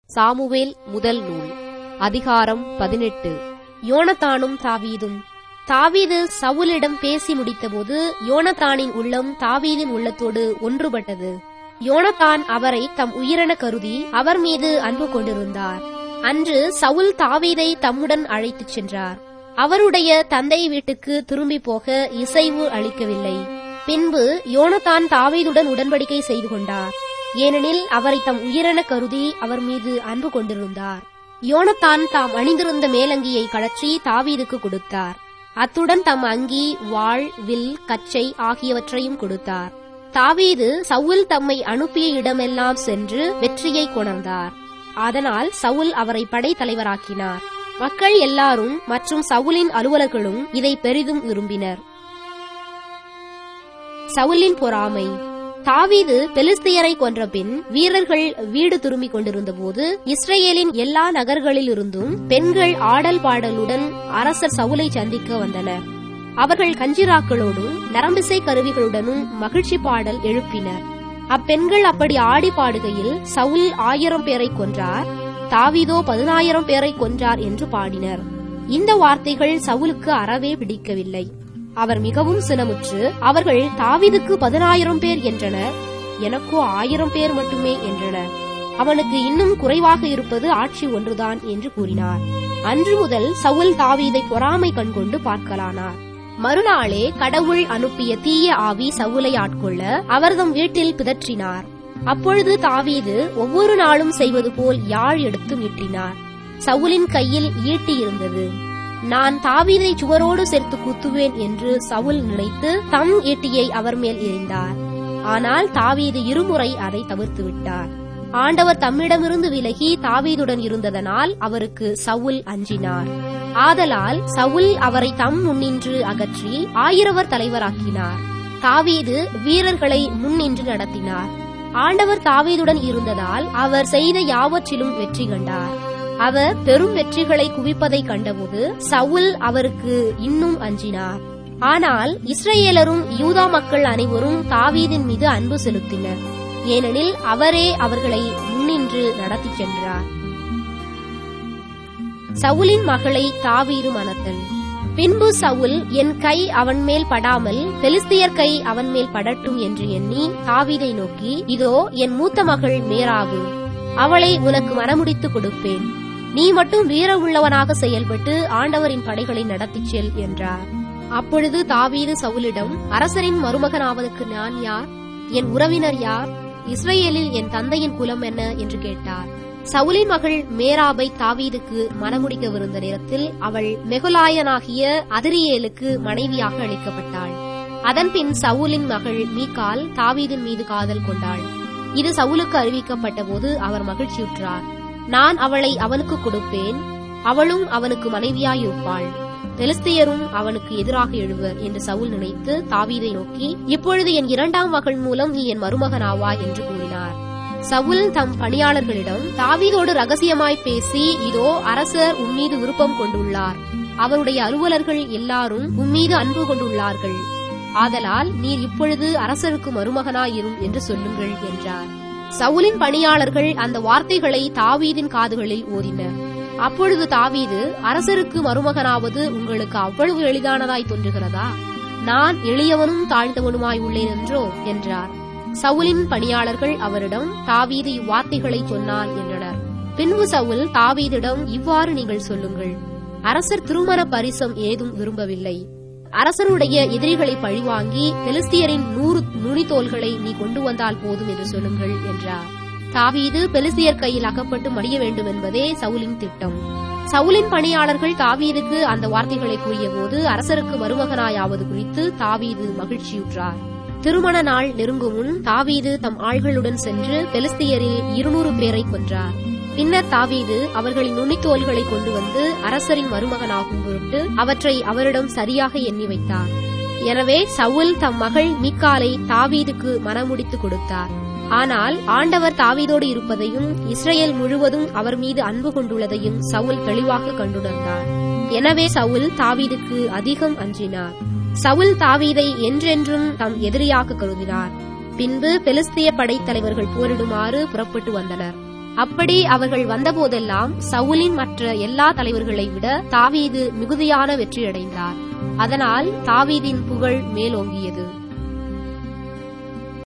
Samuel முதல் நூல் அதிகாரம் பதினெட்டு யோனத்தானும் தாவீதும் தாவீது சவுலிடம் பேசி முடித்தபோது யோனத்தானின் உள்ளம் தாவீதின் உள்ளத்தோடு ஒன்றுபட்டது யோனத்தான் அவரை தம் உயிரென கருதி அவர் மீது அன்பு கொண்டிருந்தார் அன்று சவுல் தாவீதை தம்முடன் அழைத்துச் சென்றார் அவருடைய தந்தை வீட்டுக்கு திரும்பி போக இசைவு அளிக்கவில்லை பின்பு யோனத்தான் தாவீதுடன் உடன்படிக்கை செய்து கொண்டார் ஏனெனில் அவரை தம் உயிரென கருதி அவர் மீது அன்பு கொண்டிருந்தார் யோனத்தான் தாம் அணிந்திருந்த மேலங்கியை கழற்றி தாவீதுக்கு கொடுத்தார் அத்துடன் தம் அங்கி வாள் வில் கச்சை ஆகியவற்றையும் கொடுத்தார் தாவீது சவுல் தம்மை அனுப்பிய இடமெல்லாம் சென்று வெற்றியை கொணர்ந்தார் அதனால் சவுல் அவரை படைத்தலைவராக்கினார் மக்கள் எல்லாரும் மற்றும் சவுலின் அலுவலர்களும் இதை பெரிதும் விரும்பினர் சவுலின் பொறாமை தாவீது பெலிஸ்தியரை கொன்ற பின் வீரர்கள் வீடு திரும்பிக் கொண்டிருந்தபோது இஸ்ரேலின் எல்லா நகர்களிலிருந்தும் பெண்கள் ஆடல் பாடலுடன் அரசர் சவுலை சந்திக்க வந்தனர் அவர்கள் கஞ்சிராக்களோடும் நரம்பிசை கருவிகளுடனும் மகிழ்ச்சி பாடல் எழுப்பினர் அப்பெண்கள் அப்படி ஆடி பாடுகையில் சவுல் ஆயிரம் பேரை கொன்றார் தாவீதோ பதினாயிரம் பேரை கொன்றார் என்று பாடினர் இந்த வார்த்தைகள் சவுலுக்கு அறவே பிடிக்கவில்லை அவர் மிகவும் சினமுற்று அவர்கள் தாவீதுக்கு பதினாயிரம் பேர் என்றனர் எனக்கோ ஆயிரம் பேர் மட்டுமே என்றனர் அவனுக்கு இன்னும் குறைவாக இருப்பது ஆட்சி ஒன்றுதான் என்று கூறினார் அன்று முதல் சவுல் தாவீதை பொறாமை கண்கொண்டு பார்க்கலானார் மறுநாளே கடவுள் அனுப்பிய தீய ஆவி சவுலை ஆட்கொள்ள அவர்தம் வீட்டில் பிதற்றினார் அப்பொழுது தாவீது ஒவ்வொரு நாளும் செய்வது போல் யாழ் எடுத்து மீட்டினார் சவுலின் கையில் ஈட்டி இருந்தது நான் தாவீதை சுவரோடு சேர்த்து குத்துவேன் என்று சவுல் நினைத்து தம் ஈட்டியை அவர் மேல் எறிந்தார் ஆனால் தாவீது இருமுறை அதை தவிர்த்து விட்டார் ஆண்டவர் தம்மிடமிருந்து விலகி தாவீதுடன் இருந்ததனால் அவருக்கு சவுல் அஞ்சினார் ஆதலால் சவுல் அவரை தம் முன்னின்று அகற்றி ஆயிரவர் தலைவராக்கினார் தாவீது வீரர்களை முன்னின்று நடத்தினார் ஆண்டவர் தாவீதுடன் இருந்ததால் அவர் செய்த யாவற்றிலும் வெற்றி கண்டார் அவர் பெரும் வெற்றிகளை குவிப்பதை கண்டபோது சவுல் அவருக்கு இன்னும் அஞ்சினார் ஆனால் இஸ்ரேலரும் யூதா மக்கள் அனைவரும் தாவீதின் மீது அன்பு செலுத்தினர் ஏனெனில் அவரே அவர்களை முன்னின்று நடத்திச் சென்றார் சவுலின் மகளை தாவீது மணத்தல் பின்பு சவுல் என் கை அவன் மேல் படாமல் பெலிஸ்தியர் கை அவன் மேல் படட்டும் என்று எண்ணி தாவீதை நோக்கி இதோ என் மூத்த மகள் மேராவு அவளை உனக்கு மனமுடித்து கொடுப்பேன் நீ மட்டும் வீர உள்ளவனாக செயல்பட்டு ஆண்டவரின் படைகளை நடத்திச் செல் என்றார் அப்பொழுது தாவீது சவுலிடம் அரசரின் மருமகனாவதற்கு நான் யார் என் உறவினர் யார் இஸ்ரேலில் என் தந்தையின் குலம் என்ன என்று கேட்டார் சவுலின் மகள் மேராபை தாவீதுக்கு மனமுடிக்கவிருந்த நேரத்தில் அவள் மெகுலாயனாகிய அதிரியேலுக்கு மனைவியாக அளிக்கப்பட்டாள் அதன்பின் சவுலின் மகள் மீகால் தாவீதின் மீது காதல் கொண்டாள் இது சவுலுக்கு அறிவிக்கப்பட்ட போது அவர் மகிழ்ச்சியுற்றார் நான் அவளை அவனுக்கு கொடுப்பேன் அவளும் அவனுக்கு மனைவியாயிருப்பாள் பெலிஸ்தியரும் அவனுக்கு எதிராக எழுவர் என்று சவுல் நினைத்து தாவீதை நோக்கி இப்பொழுது என் இரண்டாம் மகள் மூலம் நீ என் மருமகனாவா என்று கூறினார் சவுல் தம் பணியாளர்களிடம் தாவீதோடு ரகசியமாய் பேசி இதோ அரசர் உம்மீது விருப்பம் கொண்டுள்ளார் அவருடைய அலுவலர்கள் எல்லாரும் உம்மீது அன்பு கொண்டுள்ளார்கள் ஆதலால் நீர் இப்பொழுது அரசருக்கு மருமகனாயிரும் என்று சொல்லுங்கள் என்றார் சவுலின் பணியாளர்கள் அந்த வார்த்தைகளை தாவீதின் காதுகளில் ஓதினர் அப்பொழுது தாவீது அரசருக்கு மருமகனாவது உங்களுக்கு அவ்வளவு எளிதானதாய் தோன்றுகிறதா நான் எளியவனும் தாழ்ந்தவனுமாய் உள்ளேன் என்றோ என்றார் சவுலின் பணியாளர்கள் அவரிடம் தாவீது இவ்வார்த்தைகளை சொன்னான் என்றனர் பின்பு சவுல் தாவீதிடம் இவ்வாறு நீங்கள் சொல்லுங்கள் அரசர் திருமண பரிசம் ஏதும் விரும்பவில்லை அரசருடைய எதிரிகளை பழிவாங்கி பெலிஸ்தியரின் நூறு நுனித்தோள்களை நீ கொண்டு வந்தால் போதும் என்று சொல்லுங்கள் என்றார் தாவீது பெலிஸ்தியர் கையில் அகப்பட்டு மடிய வேண்டும் என்பதே சவுலின் திட்டம் சவுலின் பணியாளர்கள் தாவீதுக்கு அந்த வார்த்தைகளை கூறியபோது அரசருக்கு மருமகனாயாவது குறித்து தாவீது மகிழ்ச்சியுற்றார் திருமண நாள் நெருங்கும் முன் தாவீது தம் ஆள்களுடன் சென்று பெலிஸ்தியரில் இருநூறு பேரை கொன்றார் பின்னர் தாவீது அவர்களின் நுனித்தோல்களை கொண்டு வந்து அரசரின் மருமகனாகும் பொருட்டு அவற்றை அவரிடம் சரியாக எண்ணி வைத்தார் எனவே சவுல் தம் மகள் மீக்காலை தாவீதுக்கு மனமுடித்து கொடுத்தார் ஆனால் ஆண்டவர் தாவீதோடு இருப்பதையும் இஸ்ரேல் முழுவதும் அவர் மீது அன்பு கொண்டுள்ளதையும் சவுல் தெளிவாக கண்டுணர்ந்தார் எனவே சவுல் தாவீதுக்கு அதிகம் அஞ்சினார் சவுல் தாவீதை என்றென்றும் தம் எதிரியாக கருதினார் பின்பு பெலிஸ்திய படைத்தலைவர்கள் போரிடுமாறு புறப்பட்டு வந்தனர் அப்படி அவர்கள் வந்தபோதெல்லாம் சவுலின் மற்ற எல்லா தலைவர்களை விட தாவீது மிகுதியான வெற்றியடைந்தார் அதனால் தாவீதின் புகழ் மேலோங்கியது